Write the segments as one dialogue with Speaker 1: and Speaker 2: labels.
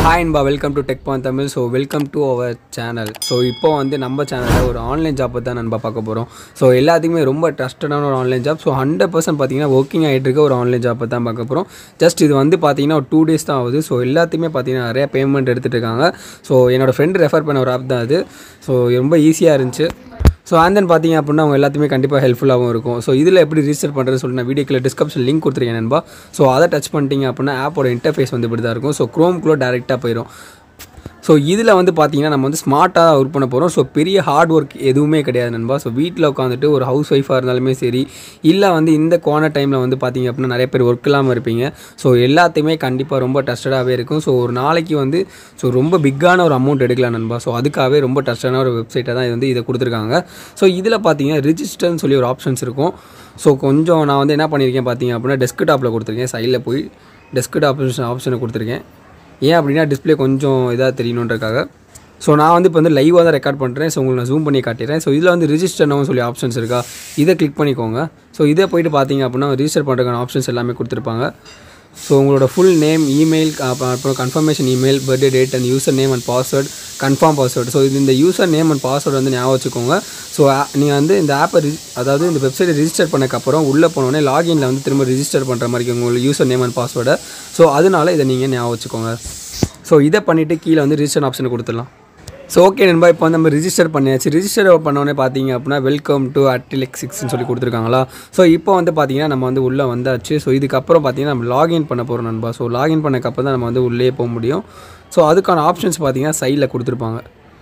Speaker 1: hi அன்பா welcome to tech pan Tamil so welcome to our channel so இப்போ வந்து நம்ம சேனலில் ஒரு ஆன்லைன் ஜாப் தான் நண்பா பார்க்க போகிறோம் ஸோ எல்லாத்துக்குமே ரொம்ப ட்ரஸ்டடான ஒரு online job so hundred percent பார்த்தீங்கன்னா ஒர்க்கிங் ஆகிட்டு இருக்க ஒரு ஆன்லைன் ஜாப்பை தான் பார்க்க போகிறோம் ஜஸ்ட் இது வந்து பார்த்தீங்கன்னா ஒரு டூ டேஸ் தான் ஆகுது ஸோ எல்லாத்தையுமே பார்த்தீங்கன்னா நிறைய பேமெண்ட் எடுத்துகிட்டு இருக்காங்க ஸோ என்னோட ஃப்ரெண்டு ரெஃபர் பண்ண ஒரு ஆப் தான் அது ஸோ ரொம்ப ஈஸியாக இருந்துச்சு ஸோ and then பார்த்தீங்க அப்படின்னா அவங்க எல்லாத்துமே கண்டிப்பாக ஹெல்ப்ஃபுல்லாகவும் இருக்கும் ஸோ இதில் எப்படி ரிஜிஸ்டர் பண்ணுறதுன்னு சொல்லி நான் வீடியோக்கில் டிஸ்கிரிப்ஷன் லிங்க் கொடுத்துருக்கேன் நண்பா ஸோ அதை டச் பண்ணிட்டீங்க அப்படின்னா ஆப்போட இன்டர்ஃபேஸ் வந்து இப்படி தான் இருக்கும் ஸோ க்ரோம்குள்ளே டேரெக்டாக போயிடும் ஸோ இதில் வந்து பார்த்தீங்கன்னா நம்ம வந்து ஸ்மார்ட்டாக ஒர்க் பண்ண போகிறோம் ஸோ பெரிய ஹார்ட் ஒர்க் எதுவுமே கிடையாது நண்பா ஸோ வீட்டில் உட்காந்துட்டு ஒரு ஹவுஸ் ஒய்ஃபாக இருந்தாலுமே சரி இல்லை வந்து இந்த கோன டைமில் வந்து பார்த்தீங்க அப்படின்னா நிறைய பேர் ஒர்க் இல்லாமல் இருப்பீங்க ஸோ எல்லாத்தையுமே கண்டிப்பாக ரொம்ப டஸ்டடாகவே இருக்கும் ஸோ ஒரு நாளைக்கு வந்து ஸோ ரொம்ப பிக்கான ஒரு அமௌண்ட் எடுக்கலாம் நண்பா ஸோ அதுக்காகவே ரொம்ப டஸ்டான ஒரு வெப்சைட்டை தான் இது வந்து இதை கொடுத்துருக்காங்க ஸோ இதில் பார்த்தீங்கன்னா ரிஜிஸ்டர்னு சொல்லி ஒரு ஆப்ஷன்ஸ் இருக்கும் ஸோ கொஞ்சம் நான் வந்து என்ன பண்ணியிருக்கேன் பார்த்தீங்க அப்படின்னா டெஸ்க்டாப்பில் கொடுத்துருக்கேன் சைடில் போய் டெஸ்க்டாப் ஆப்ஷன் ஆப்ஷனை கொடுத்துருக்கேன் ஏன் அப்படின்னா டிஸ்பிளே கொஞ்சம் இதாக தெரியணுன்றக்காக ஸோ நான் வந்து இப்போ வந்து லைவாக தான் ரெக்கார்ட் பண்ணுறேன் ஸோ உங்களுக்கு நான் ஜூம் பண்ணி காட்டிடுறேன் ஸோ இதில் வந்து ரிஜிஸ்டர்னு சொல்லி ஆப்ஷன்ஸ் இருக்கா இதை கிளிக் பண்ணிக்கோங்க ஸோ இதை போயிட்டு பார்த்தீங்க அப்படின்னா ரிஜிஸ்டர் பண்ணுறதுக்கான ஆப்ஷன்ஸ் எல்லாமே கொடுத்துருப்பாங்க ஸோ உங்களோட ஃபுல் நேம் இமெயில் அப்புறம் confirmation email birthday date and user name and password confirm password so இது இந்த யூசர் நேம் அண்ட் பாஸ்வேர்டு வந்து ஞாபகம் வச்சுக்கோங்க ஸோ நீங்கள் வந்து இந்த ஆப்பை அதாவது இந்த வெப்சைட்டை ரிஜிஸ்டர் பண்ணக்கப்புறம் உள்ளே போனோடனே லாகின்ல வந்து திரும்ப ரிஜிஸ்டர் பண்ணுற மாதிரி உங்களுக்கு யூசர் நேம் அண்ட் பாஸ்வேர்டை ஸோ அதனால இதை நீங்கள் ஞாபகம் வச்சுக்கோங்க ஸோ இதை பண்ணிவிட்டு கீழே வந்து ரிஜிஸ்டர் ஆப்ஷனை கொடுத்துடலாம் ஸோ ஓகே நண்பா இப்போ வந்து நம்ம ரிஜிஸ்டர் பண்ணியாச்சு ரிஜிஸ்டர் பண்ணோடனே பார்த்தீங்க அப்படின்னா வெல்கம் டு அட்டிலெக் சிக்ஸ்னு சொல்லி கொடுத்துருக்காங்களா ஸோ இப்போ வந்து பார்த்தீங்கன்னா நம்ம வந்து உள்ளே வந்தாச்சு ஸோ இதுக்கப்புறம் பார்த்தீங்கன்னா நம்ம லாகின் பண்ண போகிறோம் நண்பா ஸோ லாகின் பண்ணக்கப்புறம் தான் நம்ம வந்து உள்ளே போக முடியும் ஸோ அதுக்கான ஆப்ஷன்ஸ் பார்த்தீங்கன்னா சைடில் கொடுத்துருப்பாங்க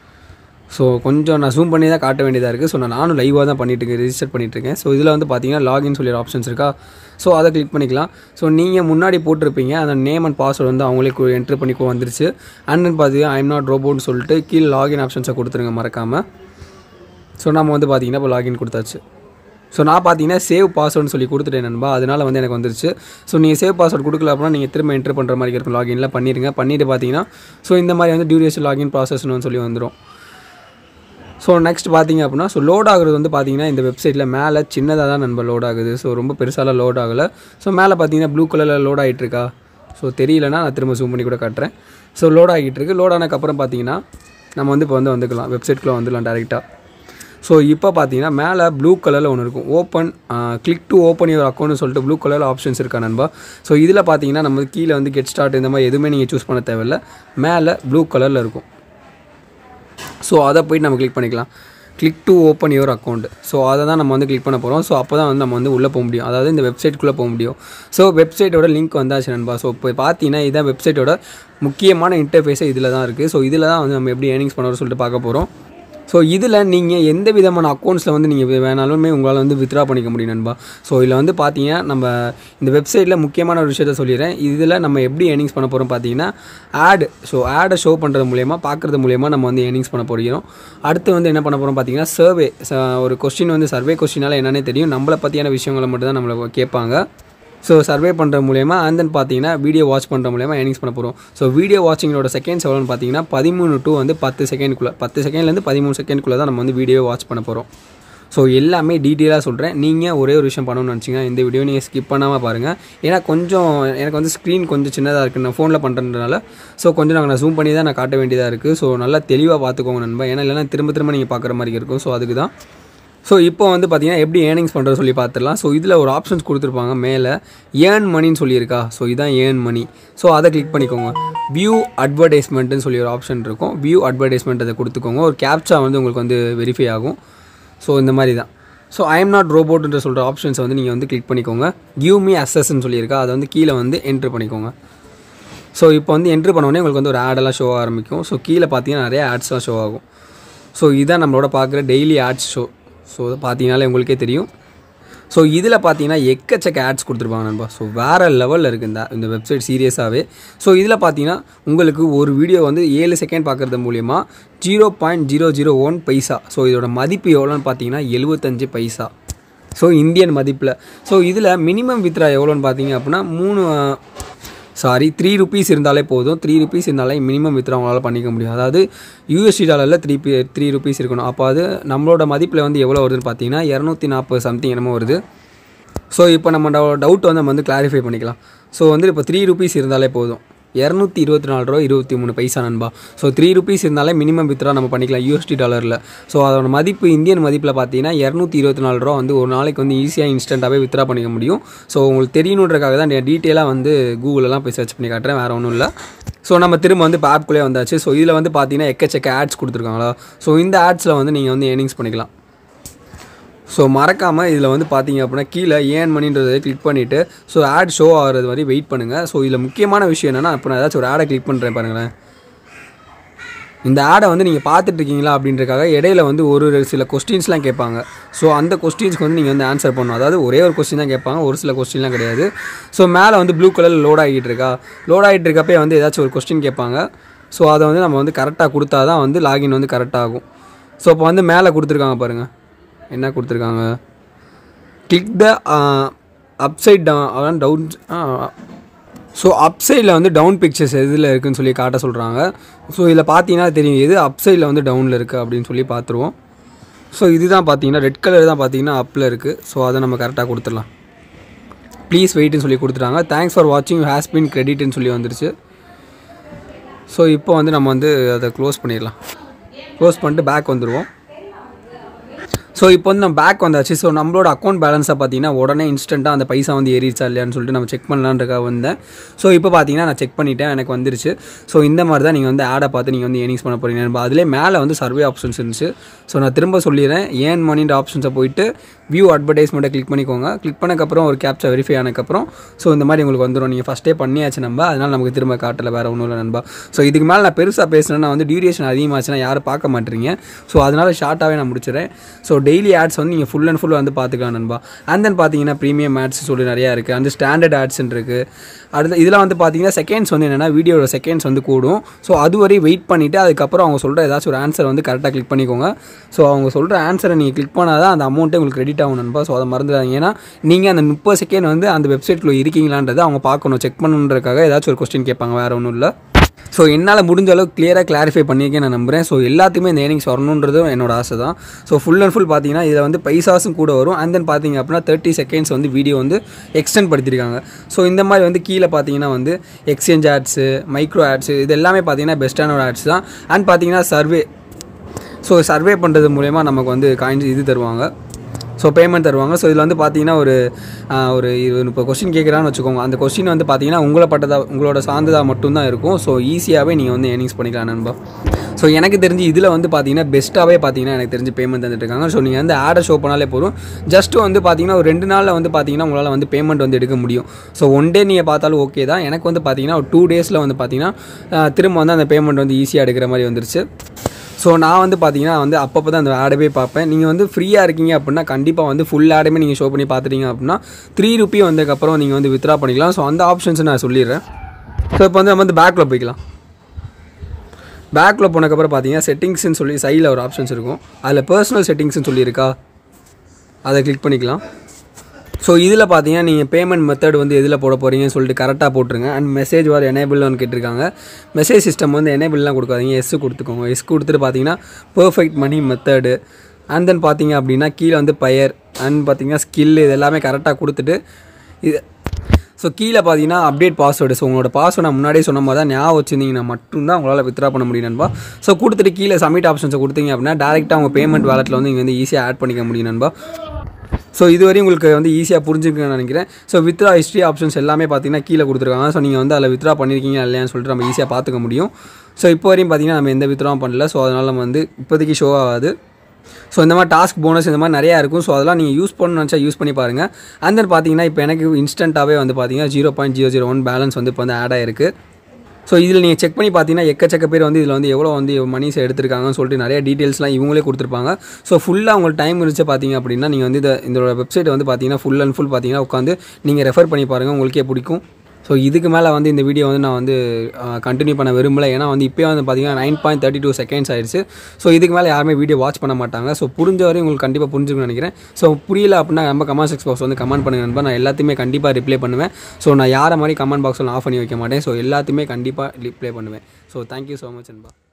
Speaker 1: ஸோ கொஞ்சம் நான் ஜூம் பண்ணி தான் காட்ட வேண்டியதாக இருக்குது ஸோ நான் நானும் லைவாக தான் பண்ணிட்டு இருக்கேன் ரிஜிஸ்டர் பண்ணிட்டு இருக்கேன் ஸோ இதில் வந்து பார்த்தீங்கன்னா லாகின் சொல்லி ஒரு ஆப்ஷன்ஸ் இருக்கா ஸோ அதை கிளிக் பண்ணிக்கலாம் ஸோ நீங்கள் முன்னாடி போட்டிருப்பீங்க அந்த நேம் அண்ட் பாஸ்வேர்டு வந்து அவங்களே என்ட்ரு பண்ணி கொ- வந்துருச்சு அண்ட் பார்த்தீங்கன்னா ஐம் நாட் ரோபோட்னு சொல்லிட்டு கீழே லாகின் ஆப்ஷன்ஸை கொடுத்துருங்க மறக்காமல் ஸோ நம்ம வந்து பார்த்தீங்கன்னா இப்போ லாகின் கொடுத்தாச்சு ஸோ நான் பார்த்தீங்கன்னா சேவ் பாஸ்வேர்டுன்னு சொல்லி கொடுத்துட்டேன் நண்பா அதனால் வந்து எனக்கு வந்துருச்சு ஸோ நீங்கள் சேவ் பாஸ்வேர்டு கொடுக்கல அப்படின்னா நீங்கள் திரும்ப என்ட்ரு பண்ணுற மாதிரி இருக்கும் லாகின்லாம் பண்ணிடுங்க பண்ணிட்டு பார்த்தீங்கன்னா ஸோ இந்த மாதிரி வந்து டியூரேஷன் லாகின் ப்ராசஸ்னு சொல்லி வந்துடும் ஸோ நெக்ஸ்ட் பார்த்தீங்க அப்படின்னா ஸோ லோட் ஆகுறது வந்து பார்த்தீங்கன்னா இந்த வெப்சைட்டில் மேலே சின்னதாக தான் நண்பர் லோட் ஆகுது ஸோ ரொம்ப பெருசாலாம் லோட் ஆகலை ஸோ மேலே பார்த்தீங்கன்னா ப்ளூ கலரில் லோட் ஆகிட்டு இருக்கா ஸோ தெரியலனா நான் திரும்ப ஜூம் பண்ணி கூட காட்டுறேன் ஸோ லோட் ஆகிட்டு இருக்கு லோட் ஆனதுக்கப்புறம் பார்த்தீங்கன்னா நம்ம வந்து இப்போ வந்து வந்துக்கலாம் வெப்சைட்குள்ளே வந்துடலாம் டேரெக்டாக ஸோ இப்போ பார்த்தீங்கன்னா மேலே ப்ளூ கலரில் ஒன்று இருக்கும் open click to open your அக்கௌண்ட்னு சொல்லிட்டு ப்ளூ கலரில் ஆப்ஷன்ஸ் இருக்கா நண்பா ஸோ இதில் பார்த்தீங்கன்னா நம்ம கீழே வந்து கெட் ஸ்டார்ட் இந்த மாதிரி எதுவுமே நீங்கள் சூஸ் பண்ண தேவையில்ல மேலே ப்ளூ கலரில் இருக்கும் ஸோ அதை போயிட்டு நம்ம கிளிக் பண்ணிக்கலாம் click to open your account so அதை தான் நம்ம வந்து கிளிக் பண்ண போகிறோம் ஸோ அப்போ தான் வந்து நம்ம வந்து உள்ளே போக முடியும் அதாவது இந்த வெப்சைட்குள்ளே போக முடியும் ஸோ வெப்சைட்டோட லிங்க் வந்தாச்சு நண்பா ஸோ இப்போ பார்த்தீங்கன்னா இதான் வெப்சைட்டோட முக்கியமான இன்டர்ஃபேஸே இதில் தான் இருக்குது ஸோ இதில் தான் வந்து நம்ம எப்படி ஏர்னிங்ஸ் பண்ணுறோம் சொல்லிட்டு பார்க்க போகிறோம் ஸோ இதில் நீங்கள் எந்த விதமான அக்கௌண்ட்ஸில் வந்து நீங்கள் வேணாலுமே உங்களால் வந்து வித்ரா பண்ணிக்க முடியும் நண்பா ஸோ இதில் வந்து பார்த்தீங்கன்னா நம்ம இந்த வெப்சைட்டில் முக்கியமான ஒரு விஷயத்த சொல்லிடுறேன் இதில் நம்ம எப்படி ஏர்னிங்ஸ் பண்ண போகிறோம் பார்த்தீங்கன்னா ஆட் ஸோ ஆடை ஷோ பண்ணுறது மூலயமா பார்க்குறது மூலயமா நம்ம வந்து ஏர்னிங்ஸ் பண்ண போகிறோம் அடுத்து வந்து என்ன பண்ண போகிறோம் பார்த்தீங்கன்னா சர்வே ஒரு கொஸ்டின் வந்து சர்வே கொஸ்டினால் என்னன்னே தெரியும் நம்மளை பற்றியான விஷயங்களை மட்டும் தான் நம்மளை கேட்பாங்க ஸோ சர்வே பண்ணுற மூலயமா அண்ட் தென் பார்த்தீங்கன்னா வீடியோ வாட்ச் பண்ணுற மூலயமா ஏர்னிங்ஸ் பண்ண போகிறோம் ஸோ வீடியோ வாட்சிங்களோட செகண்ட்ஸ் எவ்வளோன்னு பார்த்தீங்கன்னா பதிமூணு டு வந்து பத்து செகண்ட்குள்ளே பத்து செகண்ட்லேருந்து பதிமூணு செகண்ட்குள்ளே தான் நம்ம வந்து வீடியோ வாட்ச் பண்ண போகிறோம் ஸோ எல்லாமே டீட்டெயிலாக சொல்கிறேன் நீங்கள் ஒரே ஒரு விஷயம் பண்ணணும்னு நினச்சிங்கன்னா இந்த வீடியோ நீங்கள் ஸ்கிப் பண்ணாமல் பாருங்கள் ஏன்னா கொஞ்சம் எனக்கு வந்து ஸ்க்ரீன் கொஞ்சம் சின்னதாக இருக்குது நான் ஃபோனில் பண்ணுறதுனால ஸோ கொஞ்சம் நாங்கள் நான் ஜூம் பண்ணி தான் நான் காட்ட வேண்டியதாக இருக்குது ஸோ நல்லா தெளிவாக பார்த்துக்கோங்க நண்பா ஏன்னா இல்லைன்னா திரும்ப திரும்ப நீங்கள் பார்க்குற மாதிரி இருக்கும் ஸோ அதுக்கு தான் ஸோ இப்போ வந்து பார்த்தீங்கன்னா எப்படி ஏர்னிங்ஸ் பண்ணுறது சொல்லி பார்த்துடலாம் ஸோ இதில் ஒரு ஆப்ஷன்ஸ் கொடுத்துருப்பாங்க மேலே ஏர்ன் மணின்னு சொல்லியிருக்கா ஸோ இதான் ஏர்ன் மணி ஸோ அதை கிளிக் பண்ணிக்கோங்க வியூ அட்வர்டைஸ்மெண்ட்டுன்னு சொல்லி ஒரு ஆப்ஷன் இருக்கும் வியூ அட்வர்டைஸ்மெண்ட் அதை கொடுத்துக்கோங்க ஒரு கேப்சா வந்து உங்களுக்கு வந்து வெரிஃபை ஆகும் ஸோ இந்த மாதிரி தான் ஸோ ஐ எம் நாட் ரோபோட்ன்ற சொல்கிற ஆப்ஷன்ஸை வந்து நீங்கள் வந்து கிளிக் பண்ணிக்கோங்க கிவ் மீ அசஸ்ன்னு சொல்லியிருக்கா அதை வந்து கீழே வந்து என்ட்ரு பண்ணிக்கோங்க ஸோ இப்போ வந்து என்ட்ரு பண்ணோடனே உங்களுக்கு வந்து ஒரு ஆடெல்லாம் ஷோ ஆரம்பிக்கும் ஸோ கீழே பார்த்தீங்கன்னா நிறைய ஆட்ஸ்லாம் ஷோ ஆகும் ஸோ இதான் நம்மளோட பார்க்குற டெய்லி ஆட்ஸ் ஷோ ஸோ பார்த்தீங்கனாலே உங்களுக்கே தெரியும் ஸோ இதில் பார்த்தீங்கன்னா எக்கச்சக்க ஆட்ஸ் கொடுத்துருப்பாங்க நண்பா ஸோ வேறு லெவலில் இருக்குது இந்த இந்த வெப்சைட் சீரியஸாகவே ஸோ இதில் பார்த்தீங்கன்னா உங்களுக்கு ஒரு வீடியோ வந்து ஏழு செகண்ட் பார்க்குறது மூலிமா zero point zero zero one paisa so இதோட மதிப்பு எவ்வளோன்னு பார்த்தீங்கன்னா எழுபத்தஞ்சு பைசா ஸோ இந்தியன் மதிப்பில் ஸோ இதில் மினிமம் வித்ரா எவ்வளோன்னு பார்த்தீங்க அப்படின்னா மூணு சாரி த்ரீ ருபீஸ் இருந்தாலே போதும் த்ரீ ருபீஸ் இருந்தாலே மினிமம் வித்ரா அவங்களால பண்ணிக்க முடியும் அதாவது யூஎஸ்டி டாலரில் த்ரீ பி த்ரீ ருபீஸ் இருக்கணும் அப்போ அது நம்மளோட மதிப்பில் வந்து எவ்வளோ வருதுன்னு பார்த்தீங்கன்னா இரநூத்தி நாற்பது சம்திங் என்னமோ வருது ஸோ இப்போ நம்ம டவுட் வந்து நம்ம வந்து கிளாரிஃபை பண்ணிக்கலாம் ஸோ வந்து இப்போ த்ரீ ருபீஸ் இருந்தாலே போதும் இரநூத்தி இருபத்தி நாலு ரூபா இருபத்தி மூணு பைசா நண்பா ஸோ த்ரீ ருபீஸ் இருந்தாலே மினிமம் வித்ரா நம்ம பண்ணிக்கலாம் யூஎஸ்டி டாலரில் ஸோ அதோட மதிப்பு இந்தியன் மதிப்பில் பார்த்தீங்கன்னா இரநூத்தி இருபத்தி நாலு ரூபா வந்து ஒரு நாளைக்கு வந்து ஈஸியாக இன்ஸ்டண்ட்டாகவே வித்ரா பண்ணிக்க முடியும் ஸோ உங்களுக்கு தெரியணுன்றக்காக தான் டீட்டெயிலாக வந்து கூகுளெலாம் போய் சர்ச் பண்ணி காட்டுறேன் வேறு ஒன்றும் இல்லை ஸோ நம்ம திரும்ப வந்து இப்போ ஆப்குள்ளே வந்தாச்சு ஸோ இதில் வந்து பார்த்தீங்கன்னா எக்கச்சக்க ஆட்ஸ் கொடுத்துருக்காங்களா ஸோ இந்த ஆட்ஸில் வந்து நீங்கள் வந்து ஏர்னிங்ஸ் பண்ணிக்கலாம் ஸோ மறக்காமல் இதில் வந்து பார்த்தீங்க அப்படின்னா கீழே ஏன் மணின்றதை கிளிக் பண்ணிவிட்டு ஸோ ஆட் ஷோ ஆகிறது வரை வெயிட் பண்ணுங்கள் ஸோ இதில் முக்கியமான விஷயம் என்னென்னா இப்போ நான் ஏதாச்சும் ஒரு ஆடை கிளிக் பண்ணுறேன் பாருங்களேன் இந்த ஆடை வந்து நீங்கள் பார்த்துட்டு இருக்கீங்களா அப்படின்றக்காக இடையில வந்து ஒரு ஒரு சில கொஸ்டின்ஸ்லாம் கேட்பாங்க ஸோ அந்த கொஸ்டின்ஸ்க்கு வந்து நீங்கள் வந்து ஆன்சர் பண்ணணும் அதாவது ஒரே ஒரு கொஸ்டின் தான் கேட்பாங்க ஒரு சில கொஸ்டின்லாம் கிடையாது ஸோ மேலே வந்து ப்ளூ கலரில் லோட் ஆகிட்டு இருக்கா லோட் ஆகிட்டு இருக்கப்பே வந்து ஏதாச்சும் ஒரு கொஸ்டின் கேட்பாங்க ஸோ அதை வந்து நம்ம வந்து கரெக்டாக கொடுத்தா தான் வந்து லாகின் வந்து கரெக்டாக ஆகும் ஸோ இப்போ வந்து மேலே கொடுத்துருக்காங்க பாருங்கள் என்ன கொடுத்துருக்காங்க click the upside down down so அப்சைடில் வந்து டவுன் பிக்சர்ஸ் எதில் இருக்குன்னு சொல்லி காட்ட சொல்கிறாங்க ஸோ இதில் பார்த்தீங்கன்னா தெரியும் எது அப்சைடில் வந்து டவுனில் இருக்குது அப்படின்னு சொல்லி பார்த்துருவோம் ஸோ இதுதான் பார்த்தீங்கன்னா ரெட் கலர் தான் பார்த்தீங்கன்னா அப்பில் இருக்குது ஸோ அதை நம்ம கரெக்டாக கொடுத்துடலாம் ப்ளீஸ் வெயிட்னு சொல்லி கொடுத்துட்டாங்க தேங்க்ஸ் ஃபார் வாட்சிங் ஹேஸ் பின் கிரெடிட்னு சொல்லி வந்துருச்சு ஸோ இப்போ வந்து நம்ம வந்து அதை க்ளோஸ் பண்ணிடலாம் க்ளோஸ் பண்ணிட்டு பேக் வந்துடுவோம் ஸோ இப்போ வந்து நம்ம பேக் வந்தாச்சு ஸோ நம்மளோட அக்கௌண்ட் பேலன்ஸை பார்த்தீங்கன்னா உடனே இன்ஸ்டண்ட்டாக அந்த பைசா வந்து ஏறிச்சா இல்லையான்னு சொல்லிட்டு நம்ம செக் பண்ணலான்றக்காக வந்தேன் ஸோ இப்போ பார்த்தீங்கன்னா நான் செக் பண்ணிட்டேன் எனக்கு வந்துருச்சு ஸோ இந்த மாதிரி தான் நீங்கள் வந்து ஆடை பார்த்து நீங்கள் வந்து ஏர்னிங்ஸ் பண்ண போகிறீங்க அதிலே மேலே வந்து சர்வே ஆப்ஷன்ஸ் இருந்துச்சு ஸோ நான் திரும்ப சொல்லிடுறேன் ஏன் மணின்ற ஆப்ஷன்ஸை போயிட்டு வியூ அட்வர்டைஸ்மெண்ட்டை கிளிக் பண்ணிக்கோங்க கிளிக் பண்ணக்கப்புறம் ஒரு கேப்சா வெரிஃபை ஆனதுக்கப்புறம் ஸோ இந்த மாதிரி உங்களுக்கு வந்துடும் நீங்கள் ஃபஸ்ட்டே பண்ணியாச்சு நம்ம அதனால் நமக்கு திரும்ப காட்டலை வேறு ஒன்றும் இல்லை நண்பா ஸோ இதுக்கு மேலே நான் பெருசாக பேசுனேன்னா வந்து டியூரேஷன் அதிகமாச்சுன்னா யாரும் பார்க்க மாட்டேறீங்க ஸோ அதனால் ஷார்ட்டாகவே நான் முடிச்சிடுறேன் ஸோ டெய்லி ஆட்ஸ் வந்து நீங்கள் ஃபுல் அண்ட் ஃபுல் வந்து பார்த்துக்கலாம் நண்பா அண்ட் தென் பார்த்தீங்கன்னா ப்ரீமியம் ஆட்ஸ் சொல்லி நிறையா இருக்குது அந்த ஸ்டாண்டர்ட் ஆட்ஸ்ன்னு இருக்குது அடுத்து இதில் வந்து பார்த்தீங்கன்னா செகண்ட்ஸ் வந்து என்னென்னா வீடியோட செகண்ட்ஸ் வந்து கூடும் ஸோ அது வரை வெயிட் பண்ணிவிட்டு அதுக்கப்புறம் அவங்க சொல்கிற ஏதாச்சும் ஒரு ஆன்சர் வந்து கரெக்டாக கிளிக் பண்ணிக்கோங்க ஸோ அவங்க சொல்கிற ஆன்சரை நீங்கள் கிளிக் பண்ணால் தான் அந்த அமௌண்ட்டே உங்களுக்கு கிரெடிட் ஆகும் நண்பா ஸோ அதை மறந்துடாதீங்க ஏன்னா நீங்கள் அந்த முப்பது செகண்ட் வந்து அந்த வெப்சைட்டில் இருக்கீங்களான்றதை அவங்க பார்க்கணும் செக் பண்ணுன்றதுக்காக ஏதாச்சும் ஒரு கொஸ்டின் கேட்பாங்க வேறு ஒன்றும் இல்லை ஸோ என்னால் முடிஞ்ச அளவுக்கு கிளியராக கிளாரிஃபை பண்ணியிருக்கேன் நான் நம்புகிறேன் ஸோ எல்லாத்துக்குமே இந்த ஏர்னிங்ஸ் வரணுன்றதும் என்னோட ஆசை தான் ஸோ ஃபுல் அண்ட் ஃபுல் பார்த்தீங்கன்னா இதில் வந்து பைசாஸும் கூட வரும் அண்ட் தென் பார்த்தீங்க அப்படின்னா தேர்ட்டி செகண்ட்ஸ் வந்து வீடியோ வந்து எக்ஸ்டெண்ட் படுத்திருக்காங்க ஸோ இந்த மாதிரி வந்து கீழே பார்த்தீங்கன்னா வந்து எக்ஸ்சேஞ்ச் ஆட்ஸு மைக்ரோ ஆட்ஸு இது எல்லாமே பார்த்தீங்கன்னா பெஸ்ட்டான ஒரு ஆட்ஸ் தான் அண்ட் பார்த்தீங்கன்னா சர்வே ஸோ சர்வே பண்ணுறது மூலயமா நமக்கு வந்து காயின்ஸ் இது தருவாங்க ஸோ பேமெண்ட் தருவாங்க ஸோ இதில் வந்து பார்த்தீங்கன்னா ஒரு ஆஹ், ஒரு இது இப்போ கொஸ்டின் கேட்குறான்னு வச்சுக்கோங்க அந்த கொஸ்டின் வந்து பார்த்தீங்கன்னா உங்களை பட்டதா உங்களோட சார்ந்ததாக மட்டும்தான் இருக்கும் ஸோ ஈஸியாகவே நீங்கள் வந்து ஏர்னிங்ஸ் பண்ணிக்கலாம் நண்பா ஸோ எனக்கு தெரிஞ்சு இதில் வந்து பார்த்தீங்கன்னா பெஸ்ட்டாகவே பார்த்தீங்கன்னா எனக்கு தெரிஞ்சு பேமெண்ட் தந்துட்டு இருக்காங்க ஸோ நீங்கள் வந்து ஆடை ஷோ பண்ணாலே போதும் ஜஸ்ட் வந்து பார்த்தீங்கன்னா ஒரு ரெண்டு நாளில் வந்து பார்த்தீங்கன்னா உங்களால் வந்து பேமெண்ட் வந்து எடுக்க முடியும் ஸோ ஒன் டே நீங்கள் பார்த்தாலும் ஓகே தான் எனக்கு வந்து பார்த்தீங்கன்னா ஒரு டூ டேஸில் வந்து பார்த்தீங்கன்னா ஆஹ், திரும்ப வந்து அந்த பேமெண்ட் வந்து ஈஸியாக எடுக்கிற மாதிரி வந்துருச்சு ஸோ நான் வந்து பார்த்தீங்கன்னா வந்து அப்பப்போ தான் அந்த ஆடவே பார்ப்பேன் நீங்கள் வந்து ஃப்ரீயாக இருக்கீங்க அப்படின்னா கண்டிப்பாக வந்து ஃபுல் ஆடுமே நீங்கள் ஷோ பண்ணி பார்த்துட்டீங்க அப்படின்னா த்ரீ ருபி வந்ததுக்கப்புறம் நீங்கள் வந்து வித்ரா பண்ணிக்கலாம் ஸோ அந்த ஆப்ஷன்ஸ் நான் சொல்லிடுறேன் ஸோ இப்போ வந்து நம்ம வந்து பேக்கில் போய்க்கலாம் பேக்கில் போனதுக்கப்புறம் பார்த்தீங்கன்னா செட்டிங்ஸ்னு சொல்லி சைடில் ஒரு ஆப்ஷன்ஸ் இருக்கும் அதில் பர்சனல் செட்டிங்ஸ்னு சொல்லியிருக்கா அதை கிளிக் பண்ணிக்கலாம் ஸோ இதில் பார்த்தீங்கன்னா நீங்கள் பேமெண்ட் மெத்தட் வந்து எதில் போட போகிறீங்கன்னு சொல்லிட்டு கரெக்டாக போட்டுருங்க அண்ட் மெசேஜ் வர எனேபிள்னு கேட்டிருக்காங்க மெசேஜ் சிஸ்டம் வந்து எனேபிள்லாம் கொடுக்காதீங்க எஸ் கொடுத்துக்கோங்க எஸ் கொடுத்துட்டு பார்த்தீங்கன்னா perfect money method and then பார்த்தீங்க அப்படின்னா கீழே வந்து பயர் அண்ட் பார்த்தீங்கன்னா ஸ்கில் இது எல்லாமே கரெக்டாக கொடுத்துட்டு இது ஸோ கீழே பார்த்தீங்கன்னா அப்டேட் பாஸ்வேர்டு ஸோ உங்களோட பாஸ்வேர்டு நான் முன்னாடியே சொன்ன மாதிரி தான் ஞாபகம் வச்சிருந்தீங்கன்னா மட்டும்தான் உங்களால் வித்ரா பண்ண முடியும் நண்பா ஸோ கொடுத்துட்டு கீழே சப்மிட் ஆப்ஷன்ஸை கொடுத்தீங்க அப்படின்னா டேரெக்டாக உங்கள் பேமெண்ட் வேலெட்டில் வந்து நீங்கள் வந்து ஈஸியாக ஆட் பண்ணிக்க முடியும் நண்பா ஸோ இதுவரையும் உங்களுக்கு வந்து ஈஸியாக புரிஞ்சுக்கணும்னு நினைக்கிறேன் ஸோ வித்ரா ஹிஸ்ட்ரி ஆப்ஷன்ஸ் எல்லாமே பார்த்தீங்கன்னா கீழே கொடுத்துருக்காங்க ஸோ நீங்கள் வந்து அதில் வித்ரா பண்ணியிருக்கீங்க இல்லையான்னு சொல்லிட்டு நம்ம ஈஸியாக பார்த்துக்க முடியும் ஸோ இப்போ வரையும் பார்த்தீங்கன்னா நம்ம எந்த வித்ராவும் பண்ணல ஸோ அதனால் நம்ம வந்து இப்போதைக்கு ஷோ ஆகாது ஸோ இந்த மாதிரி டாஸ்க் போனஸ் இந்த மாதிரி நிறையா இருக்கும் ஸோ அதெல்லாம் நீங்கள் யூஸ் பண்ணணும்னு நினச்சா யூஸ் பண்ணி பாருங்கள் அண்ட் தென் பார்த்தீங்கன்னா இப்போ எனக்கு இன்ஸ்டண்ட்டாகவே வந்து பார்த்தீங்கன்னா zero point zero zero one balance வந்து இப்போ வந்து ஆட் ஆயிருக்கு ஸோ இதில் நீங்கள் செக் பண்ணி பார்த்தீங்கன்னா எக்கச்சக்க பேர் வந்து இதில் வந்து எவ்வளோ வந்து மணிஸ் எடுத்திருக்காங்கன்னு சொல்லிட்டு நிறைய டீட்டெயில்ஸ்லாம் இவங்களே கொடுத்துருப்பாங்க ஸோ ஃபுல்லாக உங்களுக்கு டைம் இருந்துச்சு பார்த்தீங்க அப்படின்னா நீங்கள் வந்து இந்த இதோட வெப்சைட் வந்து பார்த்தீங்கன்னா ஃபுல் அண்ட் ஃபுல் பார்த்தீங்கன்னா உட்காந்து நீங்கள் ரெஃபர் பண்ணி பாருங்கள் உங்களுக்கே பிடிக்கும் ஸோ இதுக்கு மேலே வந்து இந்த வீடியோ வந்து நான் வந்து கண்டினியூ பண்ண விரும்பல ஏன்னா வந்து இப்போ வந்து பார்த்தீங்கன்னா nine point thirty two seconds ஆயிடுச்சு ஸோ இதுக்கு மேலே யாருமே வீடியோ வாட்ச் பண்ண மாட்டாங்க ஸோ புரிஞ்ச வரையும் உங்களுக்கு கண்டிப்பாக புரிஞ்சுக்கணும்னு நினைக்கிறேன் ஸோ புரியல அப்படின்னா நம்ம கமெண்ட் செக்ஸ் பாக்ஸ் வந்து கமெண்ட் பண்ணுங்க நண்பா நான் எல்லாத்தையுமே கண்டிப்பாக ரிப்ளை பண்ணுவேன் ஸோ நான் யாரை மாதிரி கமெண்ட் பாக்ஸில் ஆஃப் பண்ணி வைக்க மாட்டேன் ஸோ எல்லாத்தையுமே கண்டிப்பாக ரிப்ளை பண்ணுவேன் ஸோ தேங்க்யூ ஸோ மச் நண்பா